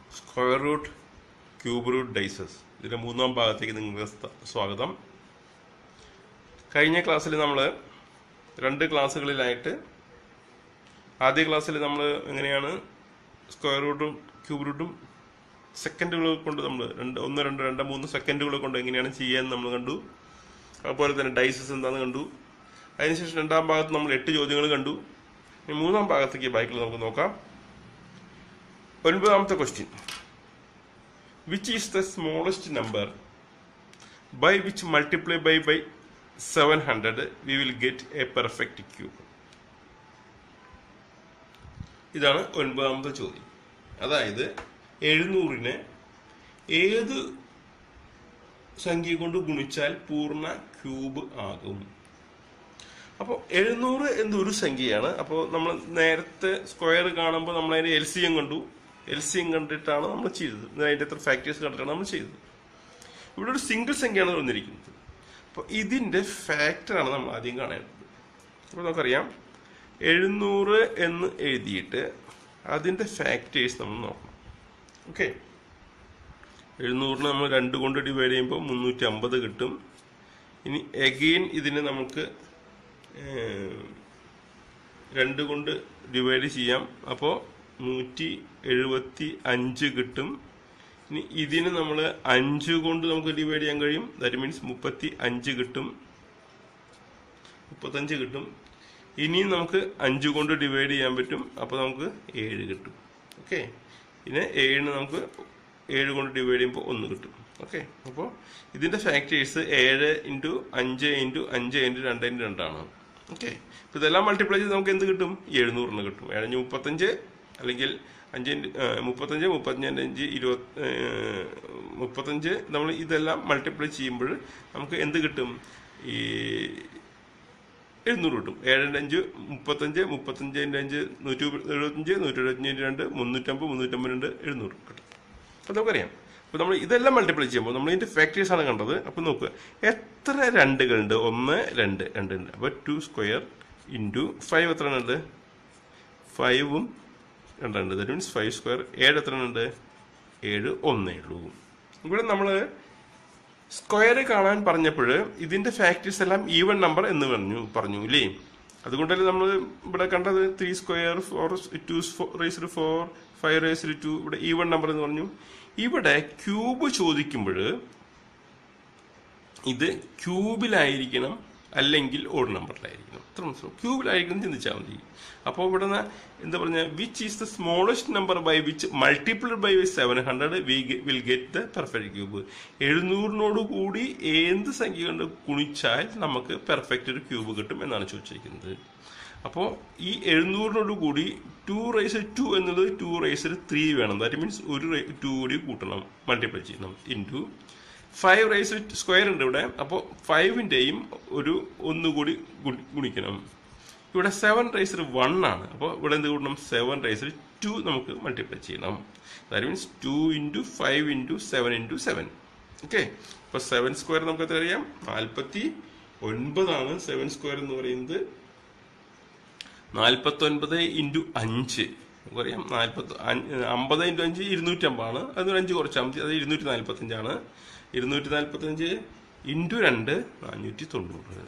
square root cube root ഡൈസസ് ഇതിൻ്റെ മൂന്നാം ഭാഗത്തേക്ക് നിങ്ങൾക്ക് സ്ത- സ്വാഗതം കഴിഞ്ഞ ക്ലാസ്സിൽ നമ്മൾ രണ്ട് ക്ലാസ്സുകളിലായിട്ട് ആദ്യ ക്ലാസ്സിൽ നമ്മൾ എങ്ങനെയാണ് സ്ക്വയർ റൂട്ടും ക്യൂബ് റൂട്ടും സെക്കൻഡുകൾ കൊണ്ട് നമ്മൾ രണ്ട് ഒന്ന് രണ്ട് രണ്ട് മൂന്ന് സെക്കൻഡുകൾ കൊണ്ട് എങ്ങനെയാണ് ചെയ്യാന്ന് നമ്മൾ കണ്ടു അതുപോലെ തന്നെ ഡൈസസ് എന്താണെന്ന് കണ്ടു അതിനുശേഷം രണ്ടാം ഭാഗത്ത് നമ്മൾ എട്ട് ചോദ്യങ്ങൾ കണ്ടു ഇനി മൂന്നാം ഭാഗത്തേക്ക് ബൈക്കിൽ നമുക്ക് നോക്കാം ഒൻപതാമത്തെ question which is the smallest number by which multiply by by seven hundred we will get a perfect cube ഇതാണ് ഒൻപതാമത്തെ ചോദ്യം അതായത് എഴുന്നൂറിനെ ഏത് സംഖ്യ കൊണ്ട് ഗുണിച്ചാൽ പൂർണ്ണ ക്യൂബ് ആകും അപ്പോൾ എഴുന്നൂറ് എന്നൊരു സംഖ്യയാണ് അപ്പോൾ നമ്മൾ നേരത്തെ സ്ക്വയർ കാണുമ്പോൾ നമ്മൾ അതിന്റെ എൽ സി എം കണ്ടു എൽ സി എം കണ്ടിട്ടാണ് നമ്മൾ ചെയ്തത് അതിന്റെ എത്ര ഫാക്ടേഴ്സ് കണ്ടിട്ടാണ് നമ്മൾ ചെയ്തത് ഇവിടെ ഒരു സിംഗിൾ സംഖ്യയാണ് വന്നിരിക്കുന്നത് അപ്പോൾ ഇതിന്റെ ഫാക്ടറാണ് നമ്മൾ ആദ്യം കാണേണ്ടത് അപ്പോൾ നമുക്കറിയാം എഴുന്നൂറ് എന്ന് എഴുതിയിട്ട് അതിന്റെ ഫാക്ടേഴ്സ് നമ്മൾ നോക്കണം ഓക്കെ എഴുന്നൂറിന് നമ്മൾ രണ്ട് കൊണ്ട് ഡിവൈഡ് ചെയ്യുമ്പോൾ മുന്നൂറ്റി അമ്പത് കിട്ടും ഇനി എഗെയിൻ ഇതിനെ നമുക്ക് ഏഹ്, രണ്ട് കൊണ്ട് ഡിവൈഡ് ചെയ്യാം അപ്പോൾ നൂറ്റി എഴുപത്തി അഞ്ച് കിട്ടും ഇനി ഇതിന് നമ്മൾ അഞ്ച് കൊണ്ട് നമുക്ക് ഡിവൈഡ് ചെയ്യാൻ കഴിയും ദാറ്റ് മീൻസ് മുപ്പത്തി അഞ്ച് കിട്ടും മുപ്പത്തഞ്ച് കിട്ടും ഇനിയും നമുക്ക് അഞ്ച് കൊണ്ട് ഡിവൈഡ് ചെയ്യാൻ പറ്റും അപ്പോൾ നമുക്ക് ഏഴ് കിട്ടും ഓക്കെ പിന്നെ ഏഴിന് നമുക്ക് ഏഴ് കൊണ്ട് ഡിവൈഡ് ചെയ്യുമ്പോൾ ഒന്ന് കിട്ടും ഓക്കെ അപ്പോൾ ഇതിന്റെ ഫാക്ടേഴ്സ് ഏഴ് ഇൻറ്റു അഞ്ച് ഇൻറ്റു അഞ്ച് ഇൻറ്റു രണ്ട് ഇൻറ്റു രണ്ടാണ് ഓക്കെ അപ്പോൾ ഇതെല്ലാം മൾട്ടിപ്ലൈ ചെയ്ത് നമുക്ക് എന്ത് കിട്ടും എഴുന്നൂറിന് കിട്ടും ഏഴഞ്ച് മുപ്പത്തഞ്ച് അല്ലെങ്കിൽ അഞ്ച് ഇൻറ്റു ആ, മുപ്പത്തഞ്ച് മുപ്പത്തഞ്ച് അഞ്ച് ഇരുപത് ഏഹ്, മുപ്പത്തഞ്ച് നമ്മൾ ഇതെല്ലാം മൾട്ടിപ്ലൈ ചെയ്യുമ്പോൾ നമുക്ക് എന്ത് കിട്ടും ഈ എഴുന്നൂറ് കിട്ടും ഏഴിൻ്റെ അഞ്ച് മുപ്പത്തഞ്ച് മുപ്പത്തഞ്ചിൻ്റെ അഞ്ച് നൂറ്റി എഴുപത്തഞ്ച് നൂറ്റി എഴുപത്തഞ്ചിൻ്റെ രണ്ട് മുന്നൂറ്റമ്പത് മുന്നൂറ്റമ്പത് രണ്ട് എഴുന്നൂറ് കിട്ടും അപ്പോൾ നമുക്കറിയാം അപ്പോൾ നമ്മൾ ഇതെല്ലാം മൾട്ടിപ്ലൈ ചെയ്യുമ്പോൾ നമ്മൾ ഇതിൻ്റെ ഫാക്ടറീസ് ആണ് കണ്ടത് അപ്പോൾ നോക്കുക എത്ര രണ്ടുകളുണ്ട് ഒന്ന് രണ്ട് രണ്ട് ഉണ്ട് അപ്പോൾ ടു സ്ക്വയർ ഇൻറ്റു ഫൈവ് എത്ര ഉണ്ട് ഫൈവും രണ്ടുണ്ട് ദറ്റ് മീൻസ് ഫൈവ് സ്ക്വയർ ഏഴ് എത്ര ഉണ്ട് ഏഴ് ഒന്നേ ഉള്ളൂ ഇവിടെ നമ്മൾ സ്ക്വയർ കാണാൻ പറഞ്ഞപ്പോൾ ഇതിന്റെ ഫാക്ടേഴ്സ് എല്ലാം ഈവൻ നമ്പർ എന്ന് പറഞ്ഞു പറഞ്ഞു ഇല്ലേ അതുകൊണ്ടല്ലേ നമ്മൾ ഇവിടെ കണ്ടത് three square four two raised four five raised two ഇവിടെ ഈവൻ നമ്പർ എന്ന് പറഞ്ഞു ഇവിടെ ക്യൂബ് ചോദിക്കുമ്പോൾ ഇത് ക്യൂബിലായിരിക്കണം അല്ലെങ്കിൽ ഓഡ് നമ്പറിലായിരിക്കണം ഇത്ര മനസ്സിലാവും ക്യൂബിലായിരിക്കണം ചിന്തിച്ചാൽ മതി അപ്പോൾ ഇവിടെ നിന്ന് എന്താ പറഞ്ഞ which is the smallest number by which multiple by seven hundred we will get the perfect cube എഴുന്നൂറിനോട് കൂടി എന്ത് സംഖ്യ കൊണ്ട് ഗുണിച്ചാൽ നമുക്ക് പെർഫെക്റ്റ് ഒരു ക്യൂബ് കിട്ടും എന്നാണ് ചോദിച്ചിരിക്കുന്നത് അപ്പോൾ ഈ എഴുന്നൂറിനോട് കൂടി ടു റൈസ് ടു എന്നുള്ളത് ടു റൈസിൽ ത്രീ വേണം ദാറ്റ് മീൻസ് ഒരു ടു കൂടി കൂട്ടണം മൾട്ടിപ്ലൈ ചെയ്യണം ഇൻറ്റു ഫൈവ് റൈസ് സ്ക്വയർ ഉണ്ട് ഇവിടെ അപ്പോൾ ഫൈവിൻ്റെയും ഒരു ഒന്നുകൂടി ഗുണി- ഗുണിക്കണം ഇവിടെ സെവൻ റൈസിൽ വൺ ആണ് അപ്പോൾ ഇവിടെ എന്ത് കൂട്ടണം സെവൻ റൈസിൽ ടു നമുക്ക് മൾട്ടിപ്ലൈ ചെയ്യണം that means two into five into seven into seven okay അപ്പോൾ സെവൻ സ്ക്വയർ നമുക്ക് എത്ര അറിയാം നാൽപ്പത്തി ഒൻപതാണ് സെവൻ സ്ക്വയർ എന്ന് പറയുന്നത് നാൽപ്പത്തി ഒൻപത് ഇൻറ്റു അഞ്ച് നമുക്കറിയാം നാൽപ്പത്തി അമ്പത് ഇൻറ്റു അഞ്ച് ഇരുന്നൂറ്റമ്പാണ് അതിന് അഞ്ച് കുറച്ചാൽ മതി അത് ഇരുന്നൂറ്റി നാൽപ്പത്തഞ്ചാണ് ഇരുന്നൂറ്റി നാൽപ്പത്തഞ്ച് ഇൻറ്റു രണ്ട് നാനൂറ്റി തൊണ്ണൂറ്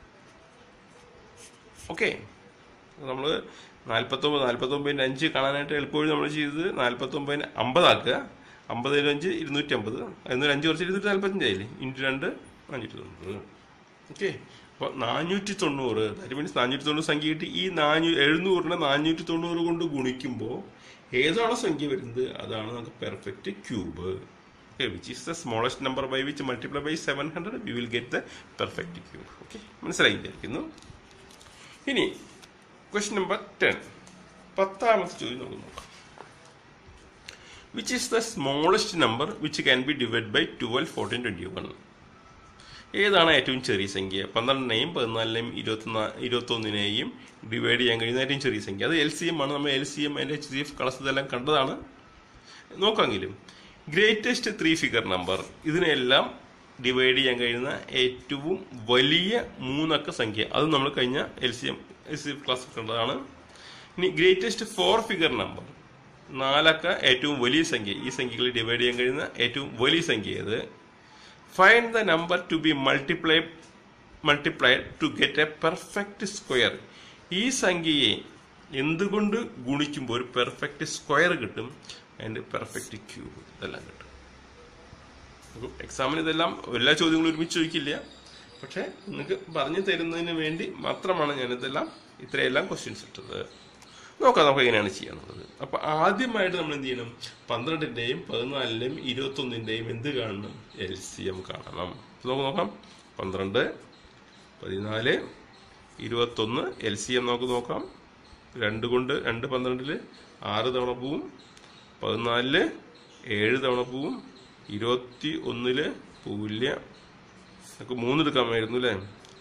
ഓക്കെ നമ്മൾ നാൽപ്പത്തൊമ്പത് നാൽപ്പത്തൊമ്പതിൻ്റെ അഞ്ച് കാണാനായിട്ട് എളുപ്പവഴി നമ്മൾ ചെയ്തത് നാൽപ്പത്തൊമ്പതിന് അമ്പതാക്കുക അമ്പത് ഇൻറ്റു അഞ്ച് ഇരുന്നൂറ്റി അമ്പത് അതിനൊരു അഞ്ച് കുറച്ച് ഇരുന്നൂറ്റി നാൽപ്പത്തഞ്ചായില്ലേ ഇൻറ്റു രണ്ട് നാനൂറ്റി തൊണ്ണൂറ് ഓക്കെ അപ്പോൾ നാനൂറ്റി തൊണ്ണൂറ് ദാറ്റ് മീൻസ് നാനൂറ്റി തൊണ്ണൂറ് സംഖ്യ കിട്ടി ഈ നാനൂ എഴുന്നൂറിനെ നാനൂറ്റി തൊണ്ണൂറ് കൊണ്ട് ഗുണിക്കുമ്പോൾ ഏതാണോ സംഖ്യ വരുന്നത് അതാണ് നമുക്ക് perfect cube okay which is the smallest number by which multiply by seven hundred we will get the perfect cube okay മനസ്സിലായി വിചാരിക്കുന്നു ഇനി ക്വസ്റ്റ്യൻ നമ്പർ ടെൻ പത്താമത്തെ ചോദ്യം നമുക്ക് നോക്കാം which is the smallest number which can be divide by twelve fourteen twenty one ഏതാണ് ഏറ്റവും ചെറിയ സംഖ്യ പന്ത്രണ്ടിനെയും പതിനാലിനെയും ഇരുപത്തിനാ ഇരുപത്തൊന്നിനെയും ഡിവൈഡ് ചെയ്യാൻ കഴിയുന്ന ഏറ്റവും ചെറിയ സംഖ്യ അത് എൽ സി എം ആണ് നമ്മൾ എൽ സി എം അതിന്റെ എച്ച് സി എഫ് കളസ് ഇതെല്ലാം കണ്ടതാണ് നോക്കാമെങ്കിലും ഗ്രേറ്റസ്റ്റ് ത്രീ ഫിഗർ നമ്പർ ഇതിനെല്ലാം ഡിവൈഡ് ചെയ്യാൻ കഴിയുന്ന ഏറ്റവും വലിയ മൂന്നക്ക സംഖ്യ അത് നമ്മൾ കഴിഞ്ഞ L C M L C F class കണ്ടതാണ് ഇനി ഗ്രേറ്റസ്റ്റ് ഫോർ ഫിഗർ നമ്പർ നാലക്ക ഏറ്റവും വലിയ സംഖ്യ ഈ സംഖ്യകൾ ഡിവൈഡ് ചെയ്യാൻ കഴിയുന്ന ഏറ്റവും വലിയ സംഖ്യ ഏത് find the number to be multiply multiplied to get a perfect square ഈ സംഖ്യയെ എന്തുകൊണ്ട് ഗുണിക്കുമ്പോൾ ഒരു പെർഫെക്റ്റ് സ്ക്വയർ കിട്ടും അതിൻ്റെ പെർഫെക്റ്റ് ക്യൂബ് ഇതെല്ലാം കിട്ടും എക്സാമിന് ഇതെല്ലാം എല്ലാ ചോദ്യങ്ങളും ഒരുമിച്ച് ചോദിക്കില്ല പക്ഷെ നിങ്ങൾക്ക് പറഞ്ഞു തരുന്നതിന് വേണ്ടി മാത്രമാണ് ഞാനിതെല്ലാം ഇത്രയെല്ലാം ക്വസ്റ്റ്യൻസ് ഇട്ടത് നോക്കാം നമുക്ക് എങ്ങനെയാണ് ചെയ്യാന്നുള്ളത് അപ്പൊ ആദ്യമായിട്ട് നമ്മൾ എന്ത് ചെയ്യണം പന്ത്രണ്ടിന്റെയും പതിനാലിന്റെയും ഇരുപത്തൊന്നിന്റെയും എന്ത് കാണണം എൽ സി എം കാണണം അപ്പൊ നമുക്ക് നോക്കാം പന്ത്രണ്ട് പതിനാല് ഇരുപത്തൊന്ന് എൽ സി എം നമുക്ക് നോക്കാം രണ്ട് കൊണ്ട് രണ്ട് പന്ത്രണ്ടില് ആറ് തവണ പോവും പതിനാലില് ഏഴ് തവണ പോവും ഇരുപത്തി ഒന്നില് പോവില്ല നമുക്ക് മൂന്നെടുക്കാമായിരുന്നു അല്ലേ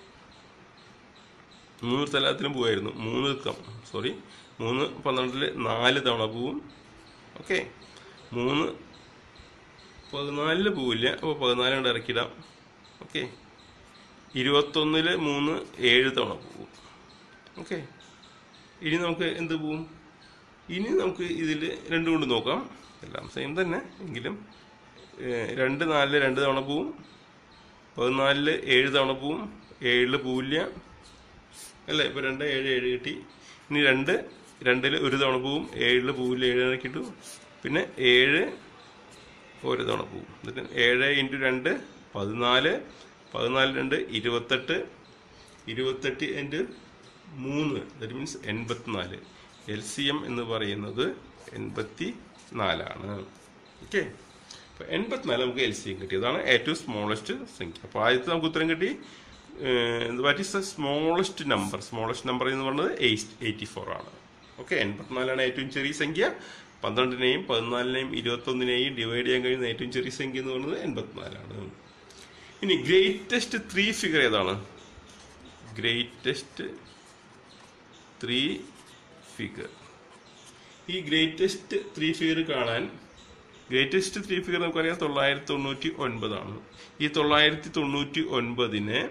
മൂന്ന് സ്ഥലത്തിലും പോവായിരുന്നു മൂന്ന് എടുക്കാം സോറി മൂന്ന് പന്ത്രണ്ടില് നാല് തവണ പോവും ഓക്കെ മൂന്ന് പതിനാലില് പോവില്ല അപ്പോൾ പതിനാല് കൊണ്ട് ഇറക്കിയിടാം ഓക്കെ ഇരുപത്തൊന്നില് മൂന്ന് ഏഴ് തവണ പോവും ഓക്കെ ഇനി നമുക്ക് എന്ത് പോവും ഇനി നമുക്ക് ഇതിൽ രണ്ടും കൊണ്ട് നോക്കാം എല്ലാം സെയിം തന്നെ എങ്കിലും ഏഹ്, രണ്ട് നാലില് രണ്ട് തവണ പോവും പതിനാലില് ഏഴ് തവണ പോവും ഏഴില് പോവില്ല അല്ലേ ഇപ്പൊ രണ്ട് ഏഴ് ഏഴ് കിട്ടി ഇനി രണ്ട് രണ്ടില് ഒരു തവണ പോവും ഏഴില് പോവില്ല ഏഴ് കിട്ടും പിന്നെ ഏഴ് ഒരു തവണ പോവും എന്നിട്ട് ഏഴ് ഇൻറ്റു രണ്ട് പതിനാല് പതിനാല് രണ്ട് ഇരുപത്തെട്ട് ഇരുപത്തെട്ട് ഇൻറ്റു മൂന്ന് ദറ്റ് മീൻസ് എൺപത്തിനാല് എൽ സി എം എന്ന് പറയുന്നത് എൺപത്തി നാലാണ് ഓക്കെ അപ്പൊ എൺപത്തിനാല് നമുക്ക് എൽ സി എം കിട്ടി അതാണ് ഏറ്റവും സ്മോളസ്റ്റ് സംഖ്യ അപ്പൊ ആദ്യത്തെ നമുക്ക് ഉത്തരം കിട്ടി what is the smallest number smallest number എന്ന് പറയുന്നത് എയ്റ്റി ഫോർ ആണ് ഓക്കെ എൺപത്തിനാലാണ് ഏറ്റവും ചെറിയ സംഖ്യ പന്ത്രണ്ടിനെയും പതിനാലിനെയും ഇരുപത്തൊന്നിനെയും ഡിവൈഡ് ചെയ്യാൻ കഴിയുന്ന ഏറ്റവും ചെറിയ സംഖ്യ എന്ന് പറയുന്നത് എൺപത്തിനാലാണ് ഇനി ഗ്രേറ്റസ്റ്റ് ത്രീ ഫിഗർ ഏതാണ് ഗ്രേറ്റസ്റ്റ് ത്രീ ഫിഗർ ഈ ഗ്രേറ്റസ്റ്റ് ത്രീ ഫിഗർ കാണാൻ ഗ്രേറ്റസ്റ്റ് ത്രീ ഫിഗർ നമുക്കറിയാം തൊള്ളായിരത്തി തൊണ്ണൂറ്റി ഒൻപതാണ് ഈ തൊള്ളായിരത്തി തൊണ്ണൂറ്റി ഒൻപതിനെ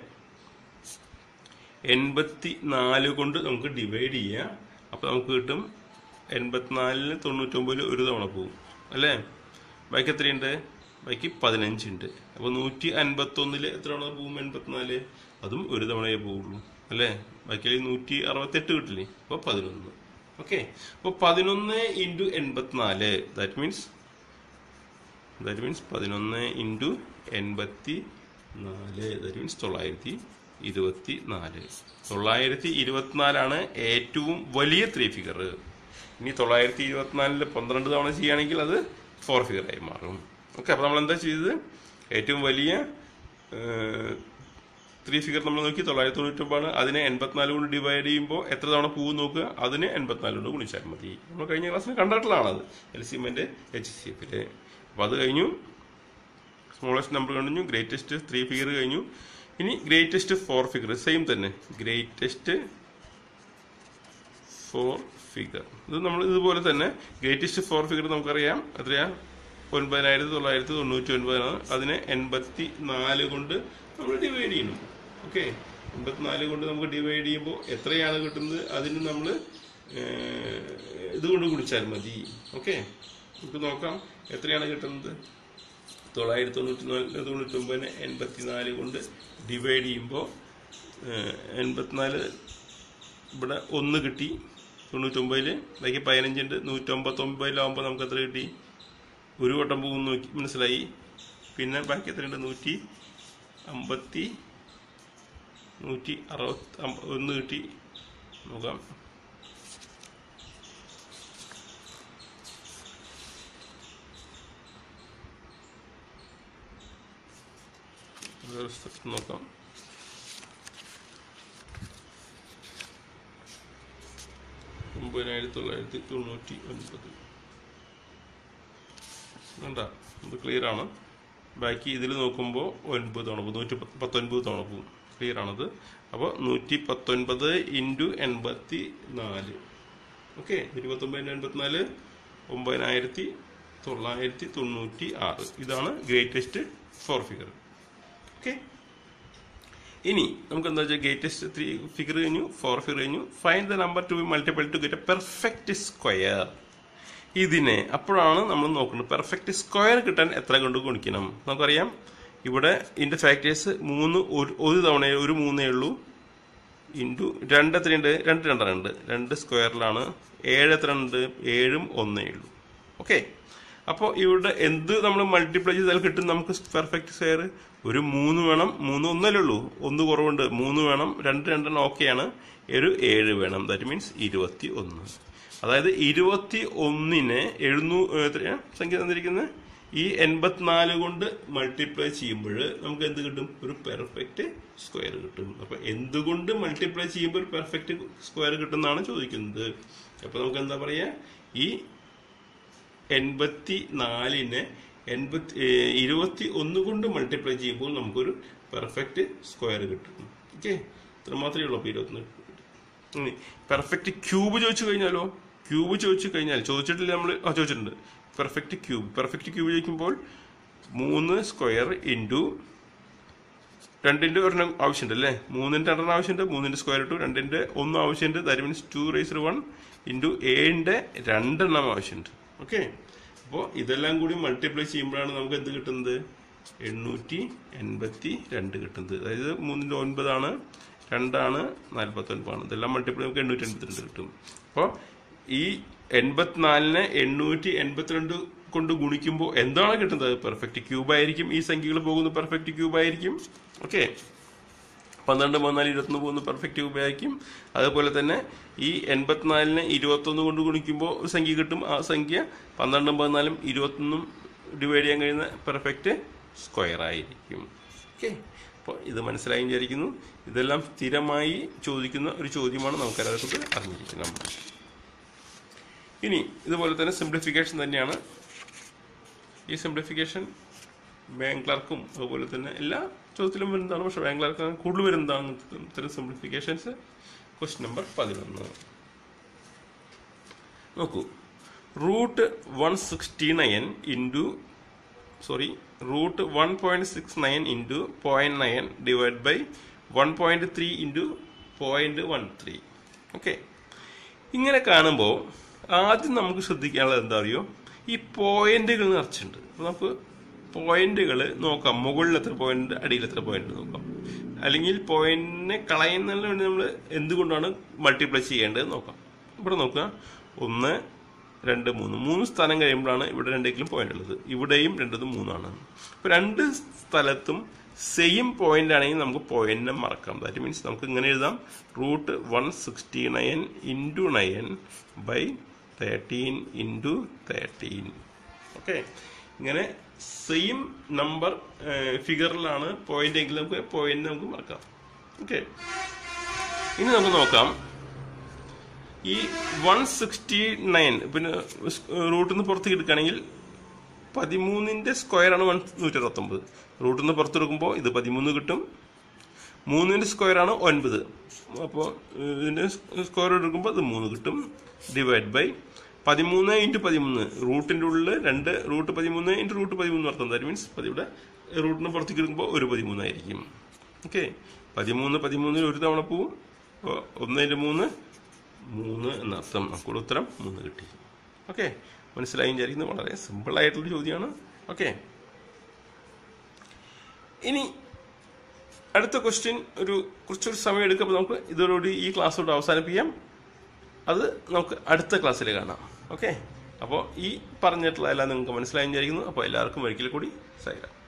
എൺപത്തി നാല് കൊണ്ട് നമുക്ക് ഡിവൈഡ് ചെയ്യാം അപ്പൊ നമുക്ക് കിട്ടും എൺപത്തിനാലിന് തൊണ്ണൂറ്റൊമ്പതിൽ ഒരു തവണ പോകും അല്ലേ ബാക്കി എത്രയുണ്ട് ബാക്കി പതിനഞ്ചുണ്ട് അപ്പൊ നൂറ്റി അൻപത്തൊന്നില് എത്ര തവണ പോകും എൺപത്തിനാല് അതും ഒരു തവണയേ പോവുള്ളൂ അല്ലേ ബാക്കി നൂറ്റി അറുപത്തെട്ട് കിട്ടില്ലേ അപ്പൊ പതിനൊന്ന് ഓക്കെ അപ്പൊ പതിനൊന്ന് ഇൻറ്റു എൺപത്തിനാല് ദാറ്റ് മീൻസ് ദാറ്റ് മീൻസ് പതിനൊന്ന് ഇൻറ്റു എൺപത്തി നാല് ദാറ്റ് മീൻസ് തൊള്ളായിരത്തി ഇരുപത്തി നാല് തൊള്ളായിരത്തി ഇരുപത്തിനാലാണ് ഏറ്റവും വലിയ ത്രീ ഫിഗർ ഇനി തൊള്ളായിരത്തി ഇരുപത്തിനാലില് പന്ത്രണ്ട് തവണ ചെയ്യുകയാണെങ്കിൽ അത് ഫോർ ഫിഗറായി മാറും ഓക്കെ അപ്പോൾ നമ്മൾ എന്താ ചെയ്തത് ഏറ്റവും വലിയ ത്രീ ഫിഗർ നമ്മൾ നോക്കി തൊള്ളായിരത്തി തൊണ്ണൂറ്റൊമ്പതാണ് അതിനെ എൺപത്തിനാല് കൊണ്ട് ഡിവൈഡ് ചെയ്യുമ്പോൾ എത്ര തവണ പൂവ് നോക്കുക അതിനെ എൺപത്തിനാല് കൊണ്ട് ഗുണിച്ചാൽ മതി നമ്മൾ കഴിഞ്ഞ ക്ലാസ്സിൽ കണ്ടിട്ടുള്ളതാണത് എൽ സി എമ്മിൻ്റെ എച്ച് സി എഫില് അപ്പോൾ അത് കഴിഞ്ഞു സ്മോളസ്റ്റ് നമ്പർ കഴിഞ്ഞു ഗ്രേറ്റസ്റ്റ് ത്രീ ഫിഗർ കഴിഞ്ഞു ഇനി ഗ്രേറ്റസ്റ്റ് ഫോർ ഫിഗർ സെയിം തന്നെ ഗ്രേറ്റസ്റ്റ് ഫോർ ഫിഗർ ഇത് നമ്മൾ ഇതുപോലെ തന്നെ ഗ്രേറ്റസ്റ്റ് ഫോർ ഫിഗർ നമുക്കറിയാം എത്രയാ ഒൻപതിനായിരത്തി തൊള്ളായിരത്തി തൊണ്ണൂറ്റി ഒൻപതാണ് അതിനെ എൺപത്തി നാല് കൊണ്ട് നമ്മൾ ഡിവൈഡ് ചെയ്യണം ഓക്കെ എൺപത്തിനാല് കൊണ്ട് നമുക്ക് ഡിവൈഡ് ചെയ്യുമ്പോൾ എത്രയാണ് കിട്ടുന്നത് അതിന് നമ്മൾ ഇതുകൊണ്ട് ഗുണിച്ചാൽ മതി ഓക്കെ നമുക്ക് നോക്കാം എത്രയാണ് കിട്ടുന്നത് തൊള്ളായിരത്തി തൊണ്ണൂറ്റി നാല് തൊണ്ണൂറ്റി ഒമ്പതിന് എൺപത്തിനാല് കൊണ്ട് ഡിവൈഡ് ചെയ്യുമ്പോൾ എൺപത്തിനാല് ഇവിടെ ഒന്ന് കിട്ടി തൊണ്ണൂറ്റൊമ്പതില് ബാക്കി പതിനഞ്ചുണ്ട് നൂറ്റമ്പത്തൊമ്പതിലാവുമ്പോൾ നമുക്ക് എത്ര കിട്ടി ഒരു വട്ടം പോകും നോക്കി മനസ്സിലായി പിന്നെ ബാക്കി എത്രയുണ്ട് നൂറ്റി അമ്പത്തി നൂറ്റി അറുപത്തി അമ്പ- ഒന്ന് കിട്ടി നോക്കാം വേറെ സ്ഥലത്ത് നോക്കാം ഒമ്പതിനായിരത്തി തൊള്ളായിരത്തി തൊണ്ണൂറ്റി ഒൻപത് വേണ്ട ഇത് ക്ലിയർ ആണ് ബാക്കി ഇതിൽ നോക്കുമ്പോൾ ഒൻപത് തവണ പോകും നൂറ്റി പത്ത് പത്തൊൻപത് തവണ പോകും ക്ലിയർ ആണത് അപ്പോൾ നൂറ്റി പത്തൊൻപത് ഇൻറ്റു എൺപത്തി നാല് ഓക്കെ നൂറ്റി പത്തൊമ്പത് ഇൻറ്റു എൺപത്തിനാല് ഒമ്പതിനായിരത്തി തൊള്ളായിരത്തി തൊണ്ണൂറ്റി ആറ് ഇതാണ് ഗ്രേറ്റസ്റ്റ് ഫോർ ഫിഗർ ഓക്കെ ഇനി നമുക്ക് എന്താ വെച്ചാൽ ഗ്രേറ്റസ്റ്റ് ത്രീ ഫിഗർ കഴിഞ്ഞു ഫോർ ഫിഗർ കഴിഞ്ഞു find the number to be multiple to get a perfect square ഇതിനെ അപ്പോഴാണ് നമ്മൾ നോക്കുന്നത് പെർഫെക്റ്റ് സ്ക്വയർ കിട്ടാൻ എത്ര കൊണ്ട് ഗുണിക്കണം നമുക്കറിയാം ഇവിടെ ഇതിന്റെ ഫാക്ടേഴ്സ് മൂന്ന് ഒരു ഒരു തവണ ഒരു മൂന്നേ ഉള്ളൂ ഇൻറ്റു രണ്ട് എത്രയുണ്ട് രണ്ട് രണ്ടെണ്ണം ഉണ്ട് രണ്ട് സ്ക്വയറിലാണ് ഏഴ് എത്ര ഉണ്ട് ഏഴും ഒന്നേ ഉള്ളൂ ഓക്കെ അപ്പോൾ ഇവിടെ എന്ത് നമ്മൾ മൾട്ടിപ്ലൈ ചെയ്താൽ കിട്ടും നമുക്ക് പെർഫെക്റ്റ് സ്ക്വയർ ഒരു മൂന്ന് വേണം മൂന്ന് ഒന്നല്ലേ ഉള്ളൂ ഒന്ന് കുറവുണ്ട് മൂന്ന് വേണം രണ്ട് രണ്ടെണ്ണം ഓക്കെയാണ് ഒരു ഏഴ് വേണം ദാറ്റ് മീൻസ് ഇരുപത്തി ഒന്ന് അതായത് ഇരുപത്തി ഒന്നിനെ എഴുന്നൂ എത്രയാ സംഖ്യ തന്നിരിക്കുന്നത് ഈ എൺപത്തിനാല് കൊണ്ട് മൾട്ടിപ്ലൈ ചെയ്യുമ്പോൾ നമുക്ക് എന്ത് കിട്ടും ഒരു പെർഫെക്റ്റ് സ്ക്വയർ കിട്ടും അപ്പൊ എന്തുകൊണ്ട് മൾട്ടിപ്ലൈ ചെയ്യുമ്പോൾ ഒരു പെർഫെക്റ്റ് സ്ക്വയർ കിട്ടും എന്നാണ് ചോദിക്കുന്നത് അപ്പൊ നമുക്ക് എന്താ പറയാ ഈ എൺപത്തി നാലിനെ എൺപത്തി ഏഹ് ഇരുപത്തി ഒന്ന് കൊണ്ട് മൾട്ടിപ്ലൈ ചെയ്യുമ്പോൾ നമുക്കൊരു പെർഫെക്റ്റ് സ്ക്വയർ കിട്ടും ഓക്കെ ഇത്ര മാത്രമേ ഉള്ളൂ അപ്പോൾ ഇരുപത്തൊന്ന് പെർഫെക്റ്റ് ക്യൂബ് ചോദിച്ചു കഴിഞ്ഞാലോ ക്യൂബ് ചോദിച്ചു കഴിഞ്ഞാൽ ചോദിച്ചിട്ടില്ല നമ്മൾ ആ ചോദിച്ചിട്ടുണ്ട് പെർഫെക്റ്റ് ക്യൂബ് പെർഫെക്റ്റ് ക്യൂബ് ചോദിക്കുമ്പോൾ മൂന്ന് സ്ക്വയർ ഇൻറ്റു രണ്ടിന്റെ ഒരെണ്ണം ആവശ്യമുണ്ട് അല്ലേ മൂന്നിന്റെ രണ്ടെണ്ണം ആവശ്യമുണ്ട് മൂന്നിന്റെ സ്ക്വയർ ഇട്ടു രണ്ടിന്റെ ഒന്ന് ആവശ്യമുണ്ട് that means two raiser one into ഏഴിന്റെ രണ്ടെണ്ണം ആവശ്യമുണ്ട് ഓക്കെ അപ്പോൾ ഇതെല്ലാം കൂടി മൾട്ടിപ്ലൈ ചെയ്യുമ്പോഴാണ് നമുക്ക് എന്ത് കിട്ടുന്നത് എണ്ണൂറ്റി എൺപത്തി രണ്ട് കിട്ടുന്നത് അതായത് മൂന്നിന്റെ ഒൻപതാണ് രണ്ടാണ് നാൽപ്പത്തി ഒൻപതാണ് ഇതെല്ലാം മൾട്ടിപ്ലൈ നമുക്ക് എണ്ണൂറ്റി എൺപത്തിരണ്ട് കിട്ടും അപ്പോൾ ഈ എൺപത്തിനാലിനെ എണ്ണൂറ്റി എൺപത്തിരണ്ട് കൊണ്ട് ഗുണിക്കുമ്പോൾ എന്താണ് കിട്ടുന്നത് പെർഫെക്റ്റ് ക്യൂബ് ആയിരിക്കും ഈ സംഖ്യകൾ പോകുന്ന പെർഫെക്റ്റ് ക്യൂബ് ആയിരിക്കും ഓക്കെ പന്ത്രണ്ട് പതിനാല് ഇരുപത്തൊന്ന് പോകുന്ന പെർഫെക്റ്റ് ക്യൂബ് ആയിരിക്കും അതുപോലെ തന്നെ ഈ എൺപത്തിനാലിനെ ഇരുപത്തൊന്ന് കൊണ്ട് ഗുണിക്കുമ്പോൾ ഒരു സംഖ്യ കിട്ടും ആ സംഖ്യ പന്ത്രണ്ടും പതിനാലും ഇരുപത്തൊന്നും ഡിവൈഡ് ചെയ്യാൻ കഴിയുന്ന പെർഫെക്റ്റ് സ്ക്വയർ ആയിരിക്കും ഓക്കെ അപ്പോൾ ഇത് മനസ്സിലായി വിചാരിക്കുന്നു ഇതെല്ലാം സ്ഥിരമായി ചോദിക്കുന്ന ഒരു ചോദ്യമാണ് നമുക്കതിനെക്കുറിച്ച് അറിഞ്ഞിരിക്കണം ഇനി ഇതുപോലെ തന്നെ സിംപ്ലിഫിക്കേഷൻ തന്നെയാണ് ഈ സിംപ്ലിഫിക്കേഷൻ ബാങ്ക് ക്ലർക്കും അതുപോലെ തന്നെ എല്ലാ ചോദ്യത്തിലും വരുന്നതാണ് പക്ഷെ ബാങ്ക് ക്ലർക്കാണ് കൂടുതൽ വരുന്നതാണ് ഇത്തരം സിംപ്ലിഫിക്കേഷൻസ് ക്വസ്റ്റ്യൻ നമ്പർ പതിനൊന്ന് നോക്കൂ root one sixty nine into sorry root one point six nine into point nine divide by one point three into point one three okay ഇങ്ങനെ കാണുമ്പോൾ ആദ്യം നമുക്ക് ശ്രദ്ധിക്കാനുള്ളത് എന്താ അറിയോ ഈ പോയിന്റുകൾ നിറച്ചിട്ടുണ്ട് അപ്പൊ നമുക്ക് പോയിന്റുകൾ നോക്കാം മുകളിൽ എത്ര പോയിന്റ് അടിയിൽ എത്ര പോയിന്റ് നോക്കാം അല്ലെങ്കിൽ പോയിന്റിനെ കളയുന്നതിന് വേണ്ടി നമ്മൾ എന്തുകൊണ്ടാണ് മൾട്ടിപ്ലൈ ചെയ്യേണ്ടത് നോക്കാം ഇവിടെ നോക്കുക ഒന്ന് രണ്ട് മൂന്ന് മൂന്ന് സ്ഥലം കഴിയുമ്പോഴാണ് ഇവിടെ രണ്ടെങ്കിലും പോയിന്റ് ഉള്ളത് ഇവിടെയും രണ്ടതും മൂന്നാണ് അപ്പൊ രണ്ട് സ്ഥലത്തും സെയിം പോയിന്റ് ആണെങ്കിൽ നമുക്ക് പോയിന്റിനെ മറക്കാം ദാറ്റ് മീൻസ് നമുക്ക് ഇങ്ങനെ എഴുതാം root one sixty nine into nine by thirteen into thirteen okay ഇങ്ങനെ സെയിം നമ്പർ ഫിഗറിലാണ് പോയിന്റ് എങ്കിൽ നമുക്ക് പോയിന്റ് നമുക്ക് മറക്കാം ഓക്കെ ഇനി നമുക്ക് നോക്കാം ഈ വൺ സിക്സ്റ്റി നയൻ പിന്നെ റൂട്ടിൽ നിന്ന് പുറത്തേക്ക് എടുക്കുകയാണെങ്കിൽ പതിമൂന്നിന്റെ സ്ക്വയർ ആണ് വൺ നൂറ്റി അറുപത്തൊമ്പത് റൂട്ടിൽ നിന്ന് പുറത്തെടുക്കുമ്പോൾ ഇത് പതിമൂന്ന് കിട്ടും മൂന്നിന്റെ സ്ക്വയർ ആണ് ഒൻപത് അപ്പോൾ ഇതിന്റെ സ്ക്വയർ എടുക്കുമ്പോൾ അത് മൂന്ന് കിട്ടും ഡിവൈഡ് ബൈ പതിമൂന്ന് ഇൻറ്റു പതിമൂന്ന് റൂട്ടിന്റെ ഉള്ളിൽ രണ്ട് റൂട്ട് പതിമൂന്ന് ഇൻറ്റു റൂട്ട് പതിമൂന്ന് അർത്ഥം ദാറ്റ് മീൻസ് ഇവിടെ റൂട്ടിന് പുറത്തേക്ക് എടുക്കുമ്പോൾ ഒരു പതിമൂന്നായിരിക്കും ഓക്കെ പതിമൂന്ന് പതിമൂന്നിൽ ഒരു തവണ പോവും അപ്പോൾ ഒന്നിൻ്റെ മൂന്ന് മൂന്ന് എന്നർത്ഥം നമുക്കൂടെ ഉത്തരം മൂന്ന് കിട്ടി ഓക്കെ മനസ്സിലായി വിചാരിക്കുന്നത് വളരെ സിമ്പിൾ ആയിട്ടുള്ള ചോദ്യമാണ് ഓക്കെ ഇനി അടുത്ത ക്വസ്റ്റ്യൻ ഒരു കുറച്ചൊരു സമയം എടുക്കുമ്പോൾ നമുക്ക് ഇതോടുകൂടി ഈ ക്ലാസ്സോട് അവസാനിപ്പിക്കാം അത് നമുക്ക് അടുത്ത ക്ലാസ്സിൽ കാണാം ഓക്കെ അപ്പോൾ ഈ പറഞ്ഞിട്ടുള്ള എല്ലാം നിങ്ങൾക്ക് മനസ്സിലായി വിചാരിക്കുന്നു അപ്പോൾ എല്ലാവർക്കും ഒരിക്കൽ കൂടി സൈറാം